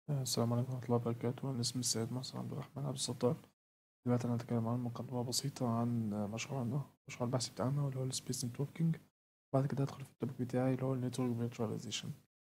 السلام عليكم ورحمة الله وبركاته أنا اسمي السيد محسن عبد الرحمن عبد الستار دلوقتي أنا هتكلم عن مقدمة بسيطة عن مشروعنا المشروع البحثي بتاعنا واللي هو السبيس نتوركينج بعد كده هدخل في التوبيك بتاعي اللي هو النتورك فيرتشواليزيشن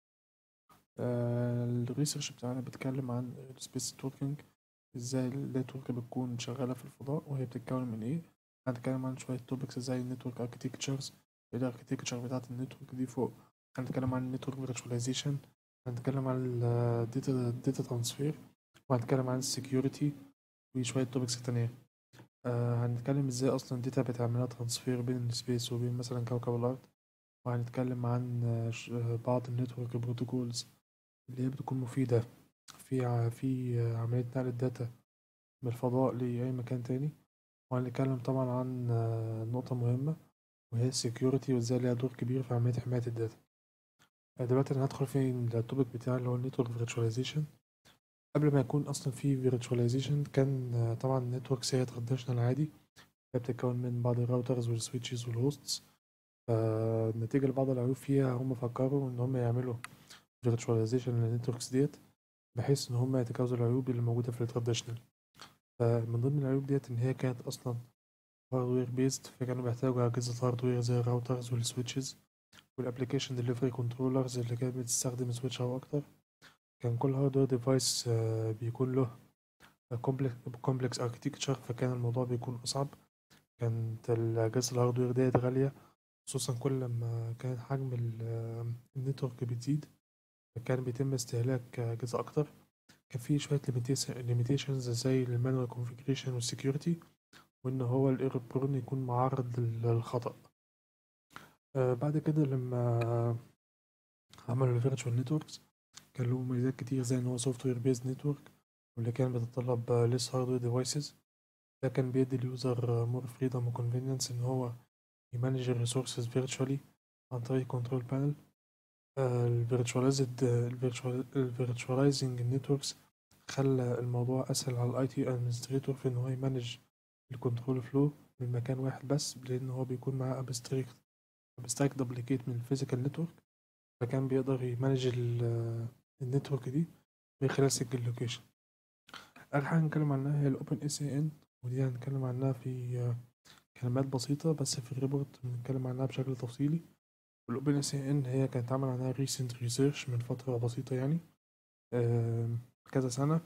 الريسيرش بتاعنا بيتكلم عن السبيس نتوركينج ازاي النتورك بتكون شغالة في الفضاء وهي بتتكون من ايه هنتكلم عن شوية توبكس زي النتورك اركتكتشرز الاركتكتشر بتاعت النتورك دي فوق هنتكلم عن النتورك فيرتشواليزيشن هنتكلم عن الداتا داتا ترانسفير وهنتكلم عن السكيورتي وشوية توبكس تانية آه هنتكلم ازاي اصلا الداتا بتعملها ترانسفير بين السبيس وبين مثلا كوكب الارض وهنتكلم عن آه بعض النتورك بروتوكولز اللي هي بتكون مفيدة في ع في عملية نقل الداتا من الفضاء لأي مكان تاني وهنتكلم طبعا عن آه نقطة مهمة وهي السكيورتي وازاي ليها دور كبير في عملية حماية الداتا دلوقتي انا هدخل في التوبيك بتاعي اللي هو النتورك فيرتشواليزيشن قبل ما يكون اصلا في فيرتشواليزيشن كان طبعا النتوركس هي تراديشنال عادي هي بتتكون من بعض الراوترز والسويتشز والهوستس فنتيجة لبعض العيوب فيها هم فكروا ان هم يعملوا فيرتشواليزيشن للنتوركس ديت بحيث ان هم يتجاوزوا العيوب اللي موجودة في التراديشنال فمن ضمن العيوب ديت ان هي كانت اصلا هاردوير بيست فكانوا بيحتاجوا اجهزة هاردوير زي الراوترز والسويتشز والابلكيشن ديليفري كنترولرز اللي كانت بتستخدم سويتش او اكتر كان كل هاردوير ديفايس بيكون له كومبلكس اركتكتشر فكان الموضوع بيكون اصعب كانت الاجهزه الهاردوير ديت غاليه خصوصا كل لما كان حجم النتورك بتزيد فكان بيتم استهلاك اجهزه اكتر كان في شويه ليميتيشنز زي المانوال كونفيجريشن والسكيورتي وان هو الايرور برون يكون معرض للخطأ آه بعد كده لما عملوا الفيرتشوال نتوركس كان له مميزات كتير زي ان هو سوفت وير بيز نتورك واللي كان بيتطلب ليس هاردوير ديفايسز ده كان بيدي اليوزر مور فريدم وكونفينينس ان هو يمانج الريسورسز فيرتشوالي عن طريق كنترول بانل الفيرتشواليزد الفيرتشواليزنج النتوركس خلى الموضوع اسهل على الاي تي ادمنستريتور في ان هو يمانج الكنترول فلو من مكان واحد بس لان هو بيكون معاه ابستريكت ابستراكت دبليكيت من الفيزيكال نتورك فكان بيقدر يمانج النتورك دي من خلال سجل لوكيشن آخر حاجة هنتكلم عنها هي الأوبن اس اي ان ودي هنتكلم عنها في كلمات بسيطة بس في الريبورت بنتكلم عنها بشكل تفصيلي الأوبن اس اي ان هي كانت عمل عنها ريسنت ريسيرش من فترة بسيطة يعني كذا سنة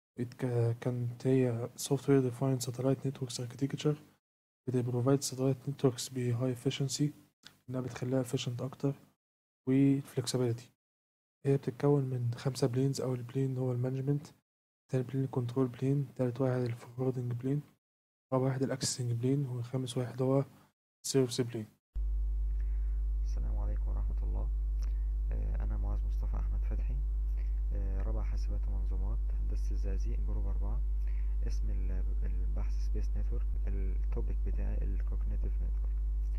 كانت هي software defined satellite networks architecture بتبروفايد satellite networks ب high efficiency انها بتخليها efficient اكتر و flexibility هي بتتكون من خمسة بلينز اول بلين هو المانجمنت تاني بلين الكنترول بلين تالت واحد الفوروردنج بلين رابع واحد الاكسسنج بلين وخامس واحد هو السيرفس بلين السلام عليكم ورحمة الله أنا معاذ مصطفى أحمد فتحي رابع حاسبات ومنظومات هندسة الزقازيق جروب أربعة اسم البحث سبيس نتورك التوبيك بتاعي الكوجنيتيف نتورك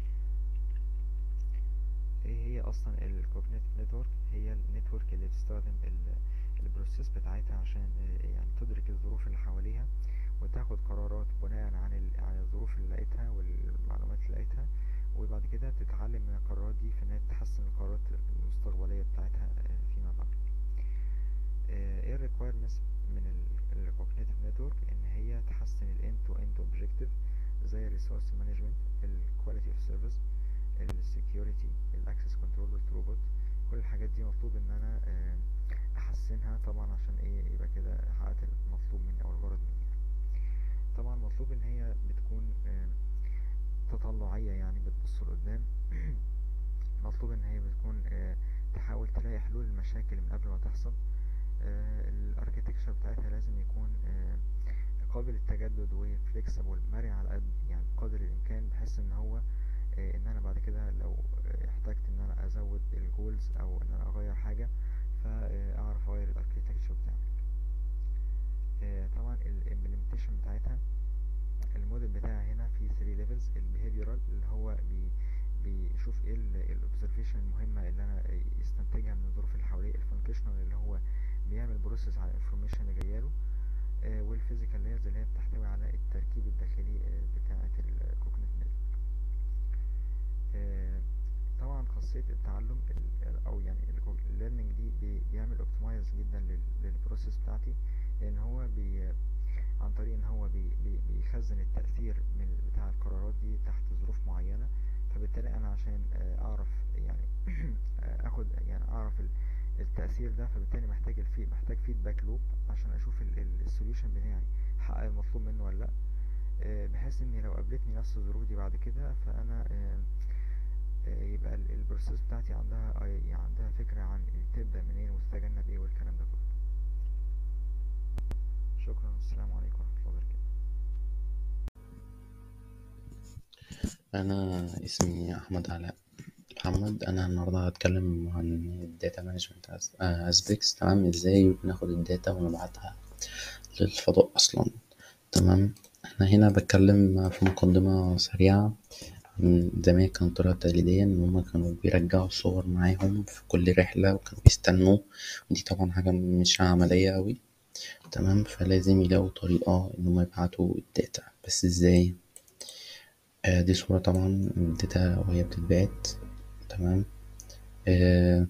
ايه هي اصلا الكوجنيتيف نتورك هي النتورك اللي بتستخدم البروسيس بتاعتها عشان يعني تدرك الظروف اللي حواليها وتاخد قرارات بناء عن عن الظروف اللي لقيتها والمعلومات اللي لقيتها وبعد كده تتعلم من القرارات دي في انها تحسن القرارات المستقبليه بتاعتها فيما بعد ايه الريكويرمنتس من الكوجنيتيف نتورك ان هي تحسن الاند تو اند اوبجكتيف زي الريسورس مانجمنت الكواليتي اوف سيرفيس السكيورتي الاكسس كنترول والثروبوت كل الحاجات دي مطلوب ان انا احسنها طبعا عشان ايه يبقى كده حققت المطلوب مني او الغرض مني يعني. طبعا مطلوب ان هي بتكون تطلعيه يعني بتبص لقدام مطلوب ان هي بتكون تحاول تلاقي حلول المشاكل من قبل ما تحصل الاركيتكشر بتاعتها لازم يكون قابل للتجدد وفليكسبل مرن على قد يعني قدر الامكان بحيث ان هو ان انا بعد كده لو احتجت ان انا ازود الجولز او ان انا اغير حاجة فاعرف اغير الاركيتكتشر بتاعي طبعا الامبلمنتيشن بتاعتها الموديل بتاعي هنا في 3 ليفلز البيهيفيرال اللي هو بي بيشوف ايه الاوبزرفيشن المهمة اللي انا يستنتجها من الظروف اللي حواليه الفانكشنال اللي هو بيعمل بروسيس على الانفورميشن اللي جايله والفيزيكال لايرز اللي هي بتحتوي على التركيب الداخلي بتاعة الكوجنيت نتورك طبعا خاصية التعلم او يعني الليرنينج دي بيعمل اوبتمايز جدا للبروسيس عشان آه، اعرف يعني آه، اخد يعني اعرف ال- التأثير ده فبالتالي محتاج الفي محتاج فيدباك لوب عشان اشوف السوليوشن بتاعي حقق المطلوب منه ولا لا آه، بحيث اني لو قابلتني نفس الظروف دي بعد كده فانا آه، آه، يبقى البروسيس بتاعتي عندها آه، يعني عندها فكرة عن تبدأ منين وتتجنب ايه والكلام ده كله شكرا والسلام عليكم ورحمة الله وبركاته أنا اسمي أحمد علاء محمد أنا النهاردة هتكلم عن الداتا مانجمنت أسبيكس تمام إزاي بناخد الداتا ونبعتها للفضاء أصلا تمام أنا هنا بتكلم في مقدمة سريعة من زمان كانت طريقة تقليدية إن هما كانوا بيرجعوا الصور معاهم في كل رحلة وكانوا بيستنوا ودي طبعا حاجة مش عملية أوي تمام فلازم يلاقوا طريقة إن هما يبعتوا الداتا بس إزاي آه دي صورة طبعا الداتا وهي بتتبعت تمام آه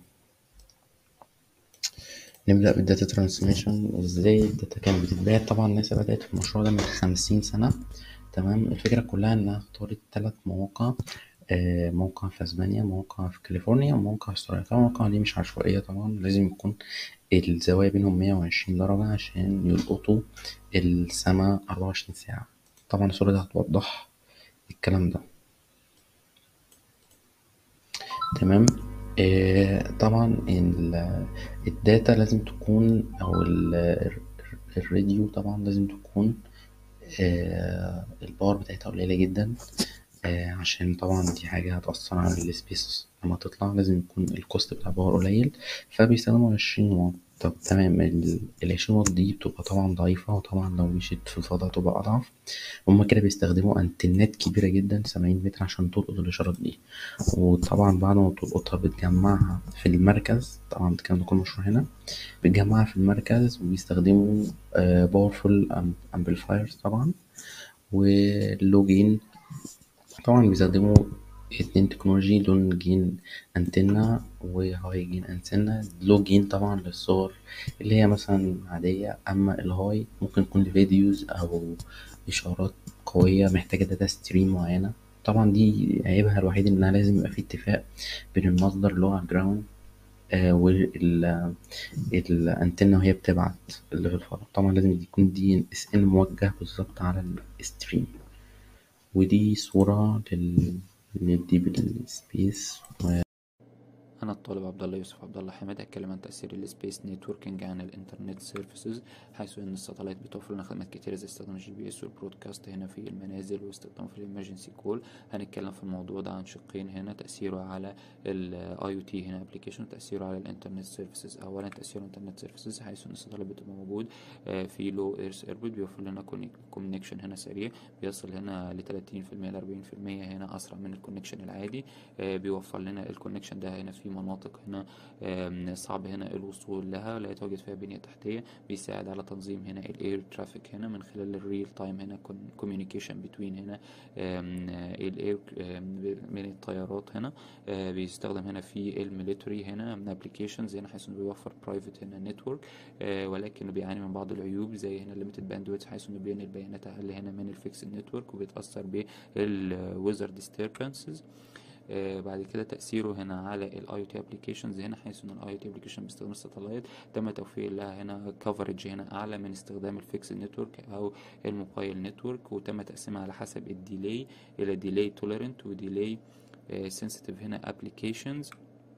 نبدأ بالداتا ترانسميشن ازاي الداتا كانت بتتبعت طبعا ناسا بدأت في المشروع ده من خمسين سنة تمام الفكرة كلها إنها اختارت تلات مواقع آه موقع في أسبانيا موقع في كاليفورنيا وموقع في استراليا طبعا المواقع دي مش عشوائية طبعا لازم يكون الزوايا بينهم مية وعشرين درجة عشان يلقطوا السما أربعة وعشرين ساعة طبعا الصورة دي هتوضح الكلام ده تمام آه طبعا ال- الداتا لازم تكون او ال- ال- الراديو طبعا لازم تكون آه الباور بتاعتها قليلة جدا آه عشان طبعا دي حاجة هتأثر على السبيس لما تطلع لازم يكون الكوست بتاع الباور قليل فبيستخدموا عشرين واط طب تمام ال- العشرين واط دي بتبقى طبعا ضعيفة وطبعا لو مشيت في الفضاء تبقى أضعف هما كده بيستخدموا أنتنات كبيرة جدا سبعين متر عشان تلقط الإشارات دي وطبعا بعد ما تلقطها بتجمعها في المركز طبعا الكلام ده كله مشهور هنا بتجمعها في المركز وبيستخدموا باورفول امبليفايرز طبعا واللوجين طبعا بيستخدموا اتنين تكنولوجي لون جين انتنا وهاي جين انتنا لو جين طبعا للصور اللي هي مثلا عادية اما الهاي ممكن يكون لفيديوز او اشارات قوية محتاجة داتا ستريم معينة طبعا دي عيبها الوحيد انها لازم يبقى في اتفاق بين المصدر اللي هو الجراوند آه والانتنة وهي بتبعت اللي في الفضاء طبعا لازم يكون دي اس ان موجه بالظبط على الستريم ودي صورة لل للديب سبيس أنا الطالب عبد الله يوسف عبد الله حماد هتكلم عن تأثير السبيس نيتوركينج عن الإنترنت سيرفيسز حيث إن الساتلايت بتوفر لنا خدمات كتيرة زي استخدام الجي بي إس والبرودكاست هنا في المنازل واستخدامه في الإمرجنسي كول هنتكلم في الموضوع ده عن شقين هنا تأثيره على الاي او تي هنا ابلكيشن تأثيره على الإنترنت سيرفيسز أولا تأثير الإنترنت سيرفيسز حيث إن الساتلايت بتبقى موجود آه، في لو ايرث ايربود بيوفر لنا كونكشن هنا سريع بيصل هنا ل 30% ل 40% هنا أسرع من الكونكشن العادي آه، بيوفر لنا الكونكشن ده هنا في مناطق هنا آم، صعب هنا الوصول لها لا يتواجد فيها بنية تحتية بيساعد على تنظيم هنا الاير ترافيك هنا من خلال الريل تايم هنا كوميونيكيشن بتوين هنا الاير من الطيارات هنا آه، بيستخدم هنا في الميليتري هنا من ابلكيشنز هنا حيث انه بيوفر برايفت هنا نتورك ولكن بيعاني من بعض العيوب زي هنا ليميتد باندويث حيث انه بينقل بيانات اقل هنا من الفيكس نتورك وبيتاثر بالويزر ديستربنسز آه، بعد كده تأثيره هنا على الاي او تي ابلكيشنز هنا حيث ان الاي او تي ابلكيشن بيستخدم الساتلايت تم توفير لها هنا كفرج هنا اعلى من استخدام الفيكس نتورك او الموبايل نتورك وتم تقسيمها على حسب الديلي الى ديلي توليرنت وديلي سنسيتيف هنا ابلكيشنز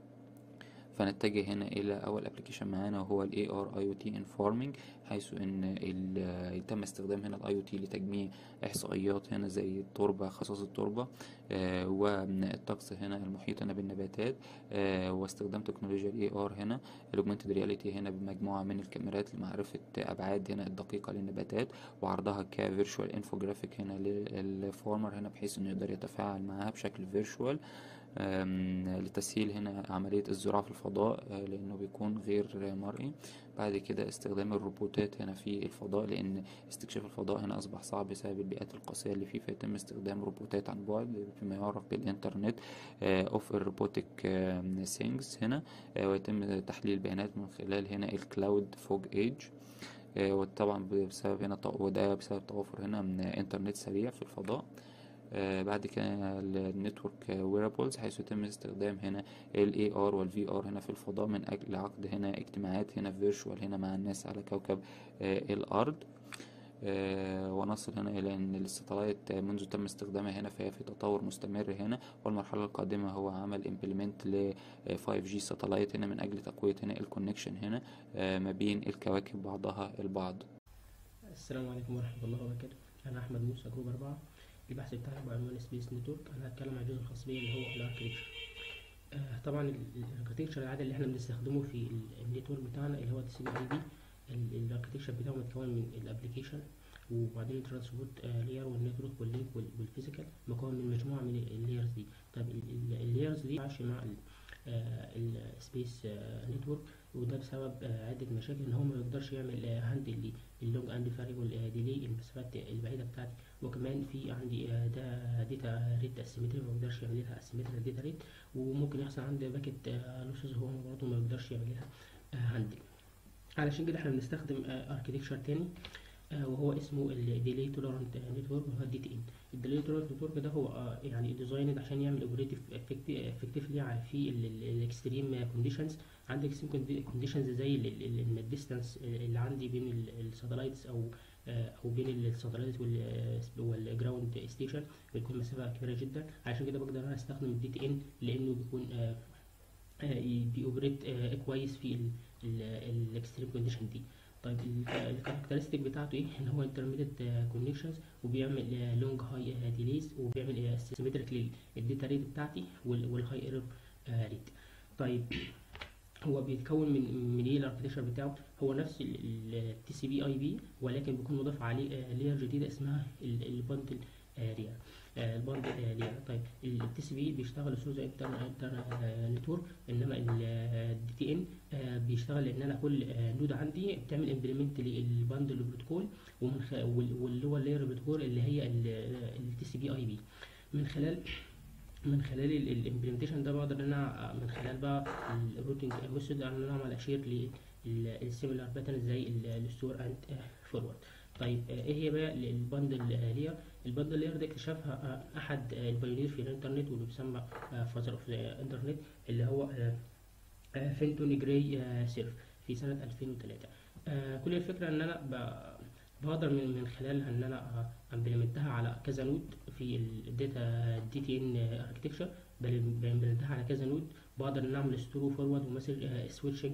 فنتجه هنا الى اول ابلكيشن معانا وهو الاي ار اي او تي انفورمينج حيث ان ال- تم استخدام هنا الاي او تي لتجميع احصائيات هنا زي التربه خصائص التربه آه، والطقس هنا المحيط هنا بالنباتات آه، واستخدام تكنولوجيا الاي ار هنا الاوجمانتد رياليتي هنا بمجموعه من الكاميرات لمعرفه ابعاد هنا الدقيقه للنباتات وعرضها كفيرشوال انفوجرافيك هنا للفارمر هنا بحيث انه يقدر يتفاعل معاها بشكل فيرشوال آم، لتسهيل هنا عملية الزراعة في الفضاء آه، لأنه بيكون غير مرئي بعد كده استخدام الروبوتات هنا في الفضاء لأن استكشاف الفضاء هنا أصبح صعب بسبب البيئات القاسية اللي فيه فيتم استخدام روبوتات عن بعد فيما يعرف بالإنترنت اوف الروبوتك سينجز هنا آه، ويتم تحليل البيانات من خلال هنا الكلاود فوج ايج وطبعا بسبب هنا وده بسبب توافر هنا من انترنت سريع في الفضاء آه بعد كده النتورك ويرابلز حيث يتم استخدام هنا ال AR وال VR هنا في الفضاء من أجل عقد هنا اجتماعات هنا فيرشوال هنا مع الناس على كوكب آه الأرض آه ونصل هنا إلى أن الستلايت منذ تم استخدامها هنا فهي في تطور مستمر هنا والمرحلة القادمة هو عمل implement ل 5G ستلايت هنا من أجل تقوية هنا الكونكشن هنا آه ما بين الكواكب بعضها البعض السلام عليكم ورحمة الله وبركاته أنا أحمد موسى جروب أربعة البحث بتاعي بعنوان سبيس نتورك أنا هتكلم عن الجزء الخاص بيا اللي هو الأركتكشر آه طبعا الأركتكشر العادي اللي احنا بنستخدمه في النتورك بتاعنا اللي هو تي سي بي اي بي الأركتكشر بتاعه متكون من الأبلكيشن وبعدين الترانسبورت لاير والنتورك واللينك والفيزيكال مكون من مجموعة من اللايرز دي طب اللايرز دي ماشي مع السبيس نتورك وده بسبب عدة مشاكل ان هو ما يقدرش يعمل هاندل للونج اند فاريبل ديلي المسافات البعيدة بتاعتي وكمان في عندي ده داتا ريت اسيمتري ما يقدرش يعمل لها اسيمتري داتا ريت وممكن يحصل عندي باكت لوسز هو برضه ما يقدرش يعمل لها هاندل علشان كده احنا بنستخدم اركتكشر تاني وهو اسمه الديلي تولرانت نتورك وهو الدي تي ان الديلي تولرانت نتورك ده هو يعني ديزايند عشان يعمل اوبريتيف افكتيفلي في الاكستريم كونديشنز عندك اكستريم كونديشنز زي الديستانس اللي عندي بين الساتلايتس او او بين الساتلايت والجراوند ستيشن بتكون مسافه كبيره جدا عشان كده بقدر انا استخدم الدي تي ان لانه بيكون بيوبريت كويس في الاكستريم كونديشن دي طيب الكاركترستيك بتاعته ايه ان هو انترميديت كونكشنز وبيعمل لونج هاي ديليز وبيعمل سيمتريك للداتا ريت بتاعتي والهاي ايرور ريت طيب هو بيتكون من من ايه الاركتكشر بتاعه هو نفس التي سي بي اي بي ولكن بيكون مضاف عليه لير جديده اسمها البندل ريال البندل ريال طيب التي سي بي بيشتغل ثرو انتر انتر نتورك انما الدي تي ان بيشتغل ان انا كل نود عندي بتعمل امبلمنت للبندل بروتوكول ومن خ... واللي هو اللاير بروتوكول اللي هي التي سي بي اي بي من خلال من خلال الامبلمنتيشن ده بقدر ان انا من خلال بقى الروتنج ميثود ان انا اعمل اشير للسيميلار باترن زي الستور اند فورورد طيب ايه هي بقى البندل لير البندل لير ده اكتشفها احد البايونير في الانترنت واللي بيسمى فازر اوف انترنت اللي هو فينتون جراي سيرف في سنة 2003 كل الفكرة ان انا بقدر من, من خلالها ان انا امبلمنتها على كذا نود في الداتا دي تي ان اركتكشر بمبلمنتها على كذا نود بقدر ان اعمل ستور فورورد ومسج سويتشنج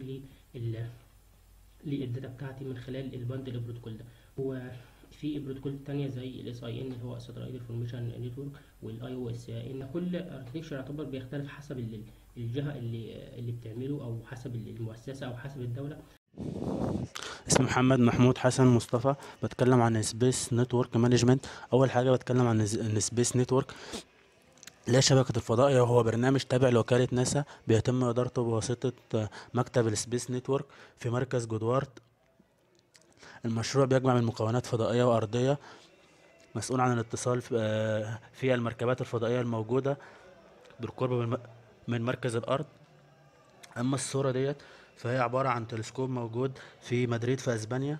للداتا بتاعتي من خلال البندل بروتوكول ده وفي بروتوكول تانية زي الاس اي ان اللي هو ساتلايت انفورميشن نتورك والاي او اس ان كل اركتكشر يعتبر بيختلف حسب الجهه اللي اللي بتعمله او حسب المؤسسه او حسب الدوله اسمي محمد محمود حسن مصطفى بتكلم عن سبيس نتورك مانجمنت اول حاجه بتكلم عن سبيس نتورك لا شبكة الفضاء وهو برنامج تابع لوكالة ناسا بيتم إدارته بواسطة مكتب السبيس نتورك في مركز جودوارد المشروع بيجمع من مكونات فضائية وأرضية مسؤول عن الاتصال في المركبات الفضائية الموجودة بالقرب من مركز الأرض أما الصورة ديت فهي عبارة عن تلسكوب موجود في مدريد في أسبانيا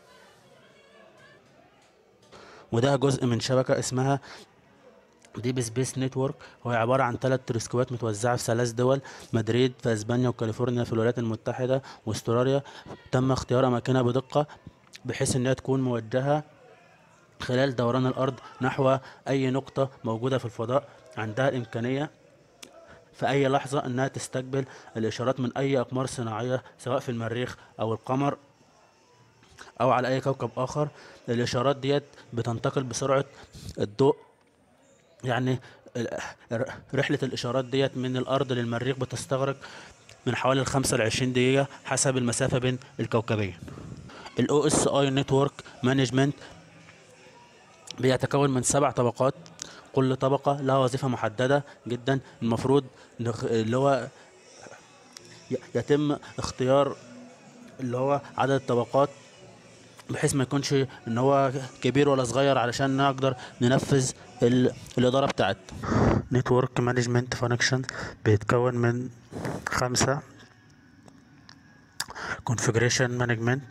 وده جزء من شبكة اسمها ديب سبيس نتورك وهي عبارة عن ثلاث تلسكوبات متوزعة في ثلاث دول مدريد في اسبانيا وكاليفورنيا في الولايات المتحدة واستراليا تم اختيار أماكنها بدقة بحيث إنها تكون موجهة خلال دوران الأرض نحو أي نقطة موجودة في الفضاء عندها الإمكانية في أي لحظة إنها تستقبل الإشارات من أي أقمار صناعية سواء في المريخ أو القمر أو على أي كوكب آخر الإشارات ديت بتنتقل بسرعة الضوء يعني رحلة الإشارات ديت من الأرض للمريخ بتستغرق من حوالي الخمسة لعشرين دقيقة حسب المسافة بين الكوكبين ال OSI Network Management بيتكون من سبع طبقات كل طبقة لها وظيفة محددة جدا المفروض اللي هو يتم اختيار اللي هو عدد الطبقات بحيث ما يكونش ان هو كبير ولا صغير علشان نقدر ننفذ الاداره بتاعت نتورك مانجمنت فانكشن بيتكون من خمسة configuration مانجمنت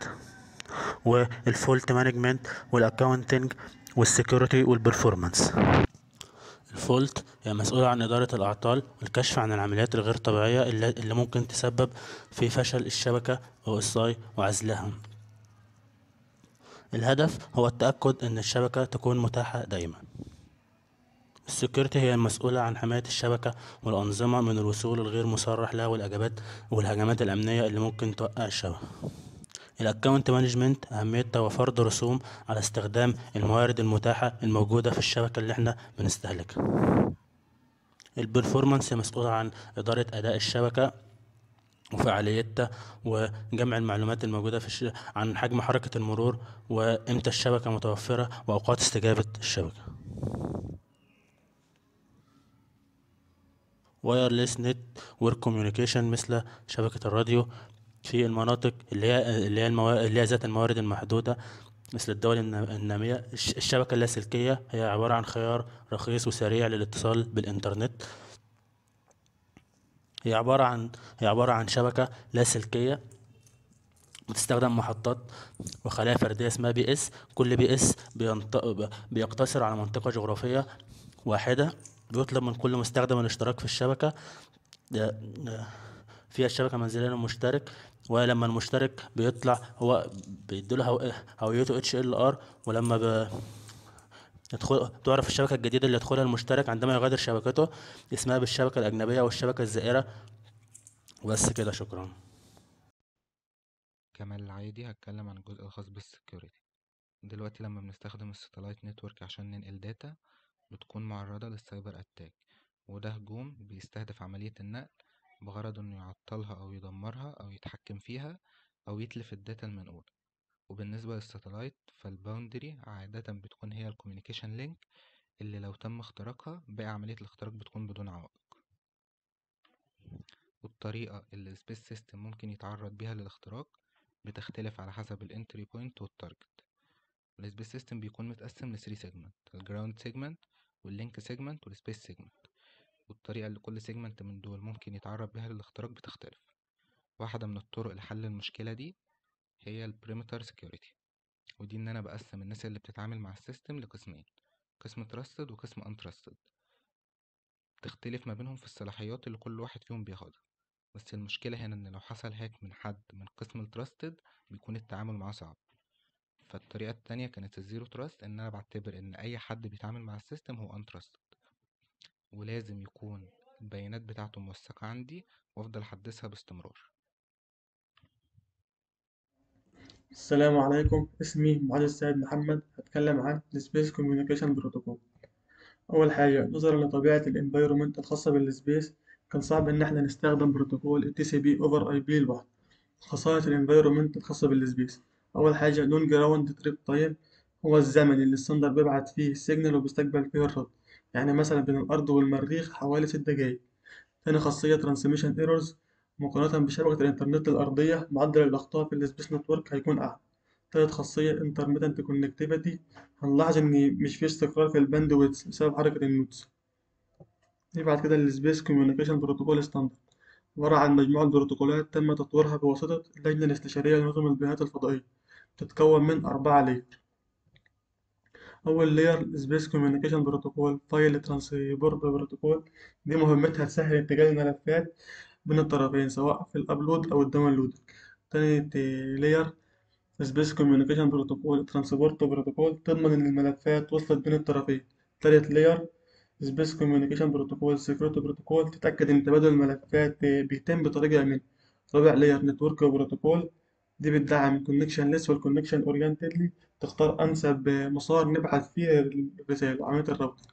والفولت مانجمنت والاكاونتنج والسكيورتي والبرفورمانس الفولت هي مسؤولة عن إدارة الأعطال والكشف عن العمليات الغير طبيعية اللي اللي ممكن تسبب في فشل الشبكة OSI وعزلها الهدف هو التأكد أن الشبكة تكون متاحة دائما السكيورتي هي المسؤولة عن حماية الشبكة والأنظمة من الوصول الغير مصرح لها والأجابات والهجمات الأمنية اللي ممكن توقع الشبكة الاكونت مانجمنت اهميتها وفرض رسوم على استخدام الموارد المتاحة الموجودة في الشبكة اللي احنا بنستهلكها البرفورمانس مسؤولة عن إدارة أداء الشبكة وفعاليتها وجمع المعلومات الموجودة في الش... عن حجم حركة المرور وإمتى الشبكة متوفرة وأوقات استجابة الشبكة وايرلس نت ورك كوميونيكيشن مثل شبكة الراديو في المناطق اللي هي اللي هي الموا... اللي هي ذات الموارد المحدودة مثل الدول النا- النامية الش- الشبكة اللاسلكية هي عبارة عن خيار رخيص وسريع للاتصال بالإنترنت هي عبارة عن هي عبارة عن شبكة لاسلكية بتستخدم محطات وخلايا فردية اسمها بي اس كل بي اس بينط... بيقتصر على منطقة جغرافية واحدة بيطلب من كل مستخدم الاشتراك في الشبكة ده- ده فيها الشبكة منزليا المشترك ولما المشترك بيطلع هو بيديله هو- هويته اتش ال ار ولما ب... يدخل تعرف الشبكة الجديدة اللي يدخلها المشترك عندما يغادر شبكته اسمها بالشبكة الأجنبية أو الشبكة الزائرة وبس كده شكرا كمال العادي هتكلم عن الجزء الخاص بالسكيورتي دلوقتي لما بنستخدم الساتلايت نتورك عشان ننقل داتا بتكون معرضة للسايبر اتاك وده هجوم بيستهدف عملية النقل بغرض انه يعطلها او يدمرها او يتحكم فيها او يتلف الداتا المنقولة وبالنسبة للساتلايت فالباوندري عادة بتكون هي الكوميونيكيشن لينك اللي لو تم اختراقها باقي عملية الاختراق بتكون بدون عوائق والطريقة اللي السبيس سيستم ممكن يتعرض بيها للاختراق بتختلف على حسب الانتري بوينت والتارجت السبيس سيستم بيكون متقسم ل 3 سيجمنت الجراوند سيجمنت واللينك سيجمنت والسبيس سيجمنت والطريقة اللي كل سيجمنت من دول ممكن يتعرض بيها للاختراق بتختلف واحدة من الطرق لحل المشكلة دي هي البريمتر سيكيورتي ودي ان انا بقسم الناس اللي بتتعامل مع السيستم لقسمين قسم تراستد وقسم انتراستد تختلف ما بينهم في الصلاحيات اللي كل واحد فيهم بياخدها بس المشكلة هنا ان لو حصل هاك من حد من قسم التراستد بيكون التعامل معاه صعب فالطريقة التانية كانت الزيرو تراست ان انا بعتبر ان اي حد بيتعامل مع السيستم هو انتراستد ولازم يكون البيانات بتاعته موثقة عندي وافضل احدثها باستمرار السلام عليكم اسمي معاذ السيد محمد هتكلم عن السبيس كوميونيكيشن بروتوكول أول حاجة نظرا لطبيعة الانفايرومنت الخاصة بالسبيس كان صعب إن احنا نستخدم بروتوكول ال TCP over IP لوحده خصائص الانفايرومنت الخاصة بالسبيس أول حاجة لون جراوند تريب تايم هو الزمن اللي السندر بيبعت فيه السيجنال وبيستقبل فيه الرد يعني مثلا بين الأرض والمريخ حوالي ست دقايق تاني خاصية ترانسميشن ايرورز مقارنة بشبكة الإنترنت الأرضية معدل الأخطاء في السبيس نتورك هيكون أعلى تالت خاصية intermittent connectivity هنلاحظ إن مش في استقرار في الباندويث بسبب حركة النودز دي بعد كده السبيس كوميونيكيشن بروتوكول ستاندرد عبارة عن مجموعة بروتوكولات تم تطويرها بواسطة اللجنة الاستشارية لنظم البيانات الفضائية تتكون من أربعة لير أول لير سبيس كوميونيكيشن بروتوكول فايل ترانسبورت بروتوكول دي مهمتها تسهل انتقال الملفات بين الطرفين سواء في الأبلود أو الداونلود تاني لير سبيس كوميونيكيشن بروتوكول ترانسبورت بروتوكول تضمن إن الملفات وصلت بين الطرفين تالت لير سبيس كوميونيكيشن بروتوكول سيكيورتي بروتوكول تتأكد إن تبادل الملفات بيتم بطريقة آمنة رابع لير نتورك بروتوكول دي بتدعم الكونكشن ليس والكونكشن اورينتدلي تختار أنسب مسار نبعث فيه الرسالة عملية الراوتنج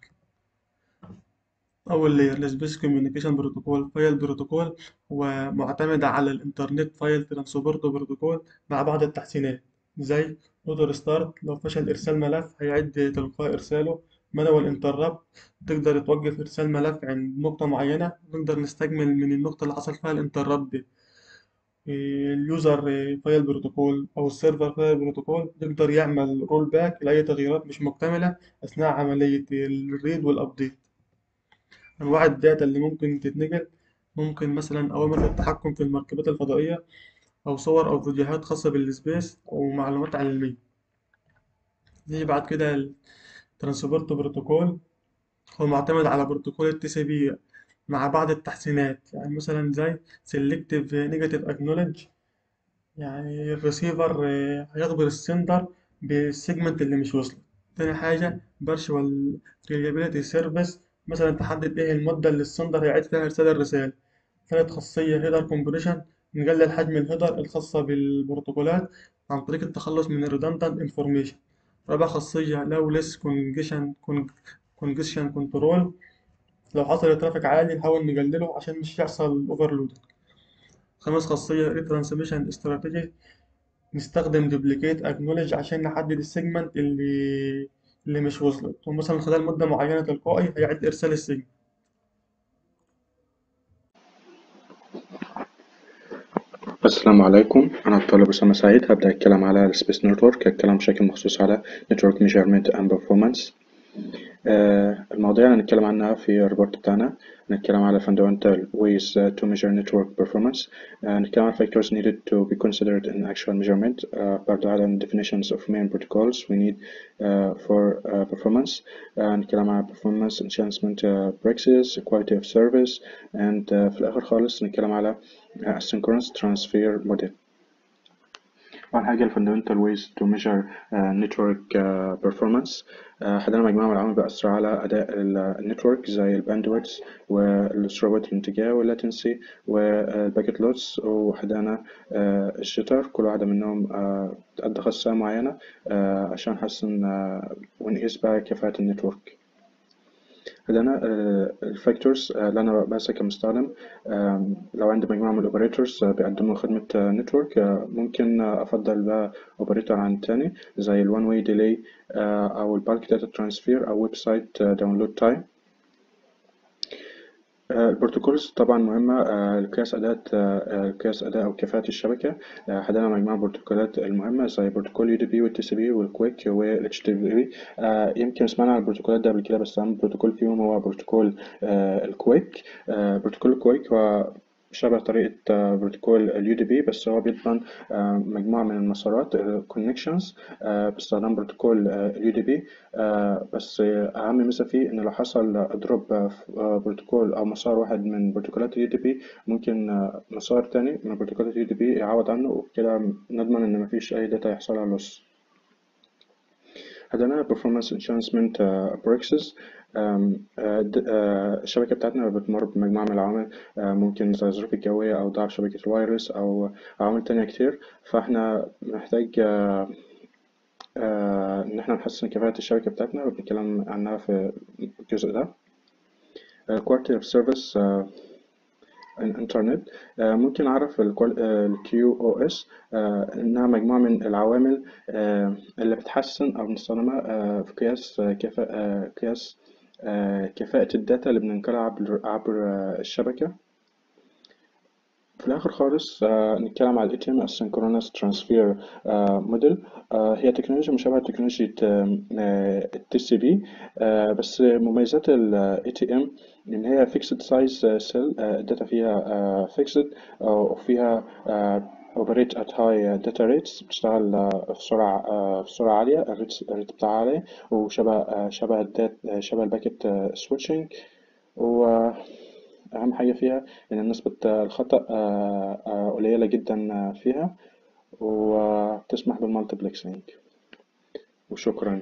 أول لير السبيس كوميونيكيشن بروتوكول فايل بروتوكول هو معتمد على الإنترنت فايل ترانسبورت بروتوكول مع بعض التحسينات زي اوتو ستارت لو فشل إرسال ملف هيعد تلقاء إرساله مانوال انتربت تقدر توقف إرسال ملف عند نقطة معينة نقدر نستكمل من النقطة اللي حصل فيها الانتربت دي اليوزر فايل بروتوكول او السيرفر فايل بروتوكول يقدر يعمل رول باك لاي تغييرات مش مكتمله اثناء عمليه الريد والابديت انواع الداتا اللي ممكن تتنقل ممكن مثلا اوامر التحكم في المركبات الفضائيه او صور او فيديوهات خاصه بالسبيس او معلومات علميه دي بعد كده الترانسبورت بروتوكول هو معتمد على بروتوكول التي سي بي مع بعض التحسينات يعني مثلا زي سيلكتيف نيجاتيف اكنولج يعني الريسيفر آه، هيخبر السندر بالسيجمنت اللي مش وصل تاني حاجة فيرتشوال ريليابيليتي سيرفيس مثلا تحدد ايه المدة اللي السندر هيعيد فيها إرسال الرسالة تالت خاصية هيدر كومبريشن نقلل حجم الهيدر الخاصة بالبروتوكولات عن طريق التخلص من الريدندنت انفورميشن رابع خاصية لو ليس كونجيشن كونجيشن كنترول لو حصل ترافيك عالي نحاول نقلله عشان مش يحصل اوفرلود خامس خاصية ريترانسميشن استراتيجي نستخدم دوبليكيت اكنولج عشان نحدد السيجمنت اللي اللي مش وصلت ومثلا خلال مدة معينة تلقائي هيعد إرسال السيجمنت السلام عليكم أنا الطالب أسامة سعيد هبدأ أتكلم على السبيس نتورك هتكلم بشكل مخصوص على Network Measurement and Performance آه، المواضيع اللي هنتكلم عنها في الريبورت بتاعنا هنتكلم على fundamental ways uh, to measure network performance آه، هنتكلم على factors needed to be considered in actual measurement آه، برضه على definitions of main protocols we need uh, for uh, performance آه، هنتكلم على performance enhancement uh, practices quality of service and uh, في الآخر خالص هنتكلم على uh, asynchronous transfer model أول حاجة ال fundamental ways to measure uh, network uh, performance uh, حددنا مجموعة من العوامل بتأثر على أداء النتورك زي الباندويث والثروبوت الانتجاه واللاتنسي والباكيت لوتس وحددنا uh, الجيتر كل واحدة منهم uh, تأدي خاصية معينة uh, عشان نحسن uh, ونقيس بقى كفاءة النتورك عندنا الفاكتورز اللي انا بقيسها كمستخدم آم، لو عندي مجموعه من الاوبريتورز بيقدموا خدمه نتورك ممكن آه، افضل بقى اوبريتور عن التاني زي الوان واي ديلي او البالك داتا ترانسفير او ويب سايت داونلود تايم البروتوكولز طبعا مهمة آه، لقياس أداء آه، قياس أداء أو كفاءة الشبكة آه، حددنا مجموعة من البروتوكولات المهمة زي بروتوكول يو دي بي والتي سي بي والكويك والاتش تي بي يمكن سمعنا عن البروتوكولات ده قبل كده بس أهم بروتوكول فيهم هو بروتوكول آه، الكويك آه، بروتوكول الكويك هو شبه طريقة آه، بروتوكول اليو دي بي بس هو بيضمن آه، مجموعة من المسارات كونكشنز باستخدام بروتوكول اليو دي بي بس آه، أهم ميزة فيه إن لو حصل دروب في آه، بروتوكول أو مسار واحد من بروتوكولات اليو دي بي ممكن آه، مسار تاني من بروتوكولات اليو دي بي يعوض عنه وبكده نضمن إن مفيش أي داتا يحصل على لوس عندنا performance enhancement uh, practices آم، آه، د- آه، الشبكة بتاعتنا بتمر بمجموعة من العوامل آه، ممكن زي الظروف الجوية أو ضعف شبكة الوايرلس أو عوامل تانية كتير فاحنا محتاج آه، آه، إن احنا نحسن كفاءة الشبكة بتاعتنا وبنتكلم عنها في الجزء ده آه، quality of service آه، الانترنت آه، ممكن أعرف ال QoS آه، إنها مجموعة من العوامل آه، اللي بتحسن أو بنستخدمها آه، في قياس آه، كفاءة آه، قياس آه، كفاءة الداتا اللي بننقلها عبر عبر آه، الشبكة في الآخر خالص آه، نتكلم على ال ATM Asynchronous Transfer آه، Model آه، هي تكنولوجيا مشابهة لتكنولوجيا ال TCP آه، بس مميزات ال ATM إن هي Fixed Size Cell آه، الداتا فيها آه، Fixed آه، وفيها آه، Operate at High Data Rates بتشتغل آه، في سرعة آه، في سرعة عالية الريت الريت بتاعها عالي وشبه آه، شبه الدات شبه الباكيت سويتشنج وأهم حاجة فيها إن نسبة الخطأ آه، آه، قليلة جدا آه، فيها وتسمح بالمالتيبلكسينج وشكرا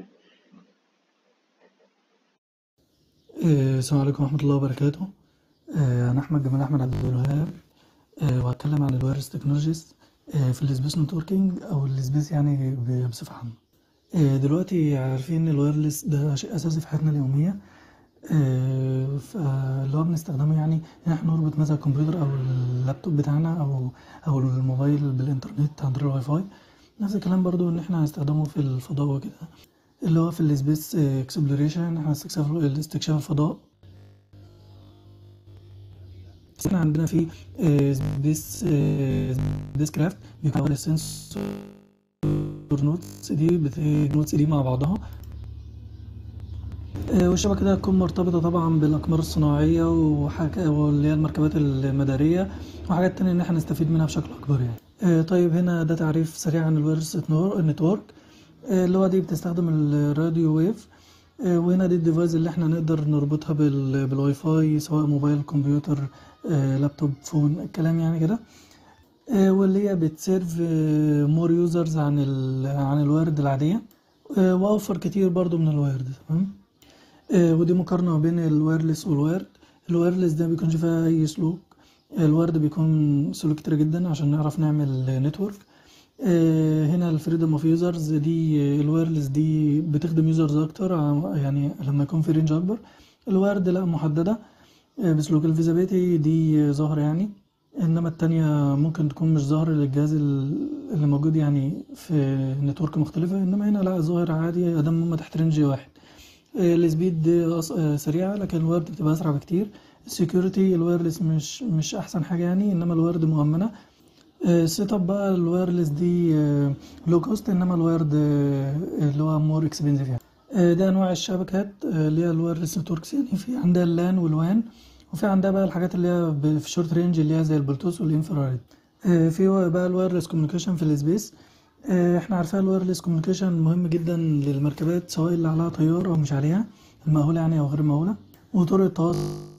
آه، السلام عليكم ورحمة الله وبركاته آه، أنا أحمد جمال أحمد عبد الوهاب آه، وهتكلم عن الوايرلس تكنولوجيز آه، في السبيس نتوركينج أو السبيس يعني ب- بصفة عامة آه، دلوقتي عارفين إن الوايرلس ده شيء أساسي في حياتنا اليومية آه، فاللي هو بنستخدمه يعني إن إحنا نربط مثلا الكمبيوتر أو اللابتوب بتاعنا أو أو الموبايل بالإنترنت عن طريق الواي فاي نفس الكلام برضو إن إحنا هنستخدمه في الفضاء وكده اللي هو في السبيس اكسبلوريشن احنا استكشاف استكشاف الفضاء احنا عندنا في سبيس سبيس كرافت بيكون على السنسور نوتس دي بت- النوتس دي مع بعضها آه، والشبكة دي هتكون مرتبطة طبعا بالأقمار الصناعية وحاجة واللي هي المركبات المدارية وحاجات تانية إن احنا نستفيد منها بشكل أكبر يعني آه، طيب هنا ده تعريف سريع عن الوايرلس نتورك آه، اللي هو دي بتستخدم الراديو ويف آه، وهنا دي الديفايس اللي احنا نقدر نربطها بال... بالواي فاي سواء موبايل كمبيوتر آه، لابتوب فون الكلام يعني كده آه، واللي هي بتسيرف مور يوزرز عن ال... عن الوارد العادية آه، وأوفر كتير برضو من الوارد تمام آه، ودي مقارنة بين الوايرلس والوارد الوايرلس ده بيكونش فيها أي سلوك الوارد بيكون سلوك كتير جدا عشان نعرف نعمل نتورك هنا الفريدم اوف يوزرز دي آه، الوايرلس دي بتخدم يوزرز اكتر ع- يعني لما يكون في رينج اكبر الوارد لا محددة آه، بسلوك الفيزابيلتي دي آه، ظاهرة يعني انما التانية ممكن تكون مش ظاهرة للجهاز ال- اللي موجود يعني في نتورك مختلفة انما هنا لا ظاهر عادي ادام هما تحت رينج واحد آه، السبيد دي أص- آه، سريعة لكن الوارد بتبقى اسرع بكتير السكيورتي الوايرلس مش مش احسن حاجة يعني انما الوارد مؤمنة السيت اب بقى الوايرلس دي لو كوست انما الوايرد آه، اللي هو مور اكسبنسيف يعني آه، ده انواع الشبكات آه، اللي هي الوايرلس نتوركس يعني في عندها اللان والوان وفي عندها بقى الحاجات اللي هي ب- في شورت رينج اللي هي زي البلوتوث والانفراريد آه، في بقى الوايرلس كوميونيكيشن في السبيس آه، احنا عارفين الوايرلس كوميونيكيشن مهم جدا للمركبات سواء اللي عليها طيار او مش عليها المأهولة يعني او غير المأهولة وطرق التواصل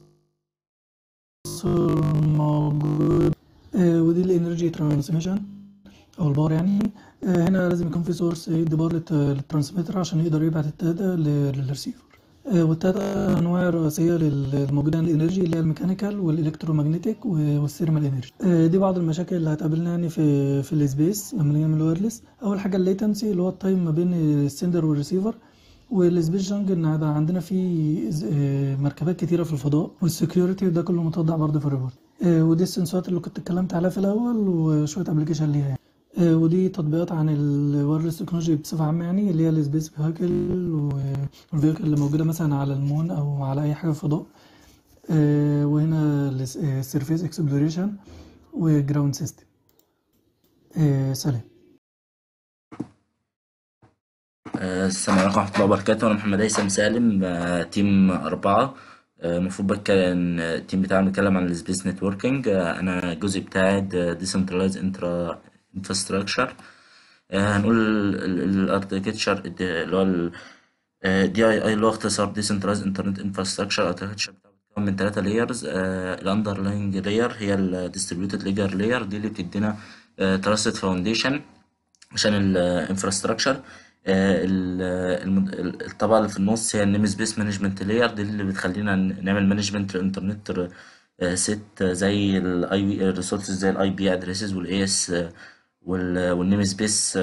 موجود آه، ودي الانرجي ترانسميشن او الباور يعني آه، هنا لازم يكون في سورس يدي باور للت- للترانسميتر عشان يقدر يبعت الداتا ل- للريسيفر آه، والتلاتة انواع رئيسيه لل- الموجوده عند الانرجي اللي هي الميكانيكال والالكترومagnetic والثيرمال انرجي آه، دي بعض المشاكل اللي هتقابلنا يعني في في السبيس لما نيجي نعمل وايرلس اول حاجه الليتنسي اللي هو التايم ما بين السندر والريسيفر والسبيس جانج ان هيبقى عندنا في ز- آه، مركبات كتيره في الفضاء والسكيورتي ده كله متوضع برضه في الريبورت آه، ودي السنسورات اللي كنت اتكلمت عليها في الاول وشويه ابلكيشن ليها يعني. آه، ودي تطبيقات عن الوايرلس تكنولوجي بصفه عامه يعني اللي هي السبيس فيهيكل والفيهيكل اللي موجوده مثلا على المون او على اي حاجه في الفضاء آه، وهنا السيرفيس اكسبلوريشن وجراوند سيستم سلام آه، السلام عليكم ورحمة الله وبركاته أنا محمد هيثم سالم آه، تيم أربعة آه، المفروض بتكلم التيم بتاعنا بيتكلم عن السبيس نتوركينج أنا الجزء بتاعي ديسنترلايز انترا انفراستراكشر هنقول الاركتكتشر اللي هو دي اي اي اللي هو اختصار ديسنترلايز انترنت انفراستراكشر اركتكتشر بتتكون من ثلاثة لايرز الاندرلاينج لاير هي الديستريبيوتد ليجر لاير دي اللي بتدينا تراستد فاونديشن عشان الانفراستراكشر الطبقة اللي في النص هي النيم سبيس مانجمنت لاير دي اللي بتخلينا نعمل مانجمنت للانترنت ست زي الاي بي ريسورسز زي الاي بي ادريسز والاي اس والنيم سبيس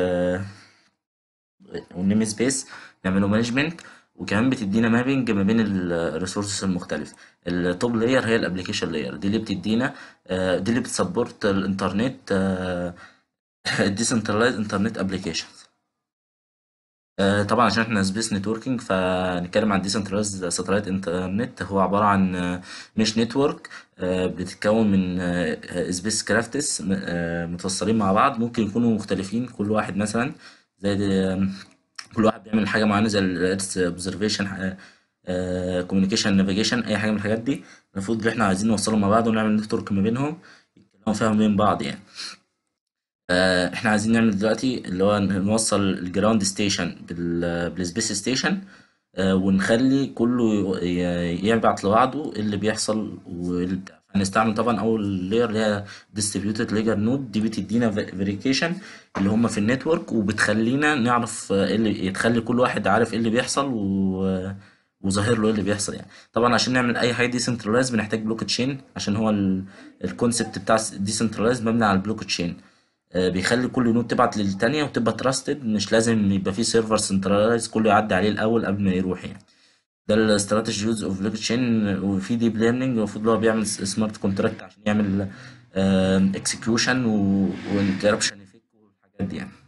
والنيم سبيس نعمله مانجمنت وكمان بتدينا مابنج ما بين الريسورسز المختلفة التوب لاير هي الابلكيشن لاير دي اللي بتدينا آه، دي اللي بتسبورت الانترنت الديسنترلايز انترنت ابلكيشنز طبعا عشان احنا سبيس نتوركينج فنتكلم عن ديسنترلايز ساتلايت انترنت هو عبارة عن مش نتورك بتتكون من سبيس كرافتس متوصلين مع بعض ممكن يكونوا مختلفين كل واحد مثلا زي دي- كل واحد بيعمل حاجة معينة زي الارث اوبزرفيشن كوميونيكيشن نافيجيشن اي حاجة من الحاجات دي المفروض ان احنا عايزين نوصلهم مع بعض ونعمل نتورك ما بينهم يتكلموا فيها بين بعض يعني آه، احنا عايزين نعمل دلوقتي اللي هو نوصل الجراوند ستيشن بالسبيس ستيشن آه، ونخلي كله ي- يبعت لبعضه إيه اللي بيحصل وال- هنستعمل طبعا اول لاير اللي هي distributed ledger node دي بتدينا فيريفيكيشن اللي هم في النتورك وبتخلينا نعرف آه، ايه اللي تخلي كل واحد عارف ايه اللي بيحصل و وظاهر له ايه اللي بيحصل يعني طبعا عشان نعمل اي حاجه ديسنترلايز بنحتاج بلوك تشين عشان هو الكونسبت بتاع ديسنترلايز مبني على البلوك تشين آه، بيخلي كل نود تبعت للتانية وتبقى تراستد مش لازم يبقى فيه سيرفر سنترلايز كله يعدي عليه الأول قبل ما يروح يعني ده الاستراتيجي يوز اوف بلوك تشين وفي ديب ليرنينج المفروض اللي هو بيعمل سمارت كونتراكت عشان يعمل اكسكيوشن وانتربشن افكت والحاجات دي يعني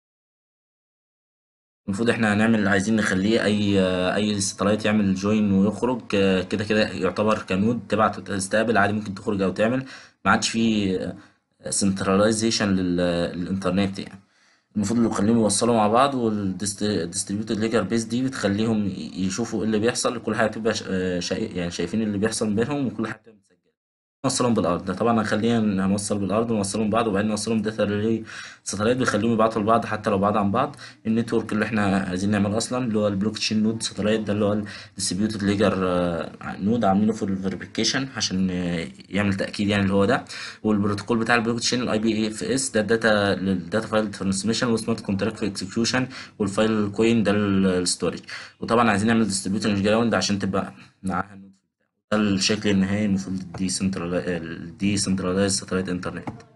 المفروض احنا هنعمل عايزين نخليه اي اي ساتلايت يعمل جوين ويخرج آه، كده كده يعتبر كنود تبعت وتستقبل عادي ممكن تخرج او تعمل ما عادش فيه سنتراليزيشن للانترنت يعني المفروض اللي يخليهم يوصلوا مع بعض والديستريبيوتد ليجر بيس دي بتخليهم يشوفوا ايه اللي بيحصل كل حاجه تبقى شا... شا... يعني شايفين اللي بيحصل بينهم وكل حاجه تبقى نوصلهم بالارض طبعا هنخلينا هنوصل بالارض ونوصلهم ببعض وبعدين نوصلهم داتا ريلي ساتلايت بيخليهم يبعتوا لبعض حتى لو بعاد عن بعض النتورك اللي احنا عايزين نعمله اصلا اللي هو البلوك تشين نود ساتلايت ده اللي هو الديستريبيوتد ليجر نود عاملينه في الفيريفيكيشن عشان آه، يعمل تاكيد يعني اللي هو ده والبروتوكول بتاع البلوك تشين الاي بي اف اس ده الداتا للداتا فايل ترانسميشن والسمارت كونتراكت في اكسكيوشن والفايل كوين ده الستورج وطبعا عايزين نعمل ديستريبيوتد جراوند عشان تبقى معاها النود ده الشكل النهائي المفروض الديسنترلايز ساتلايت انترنت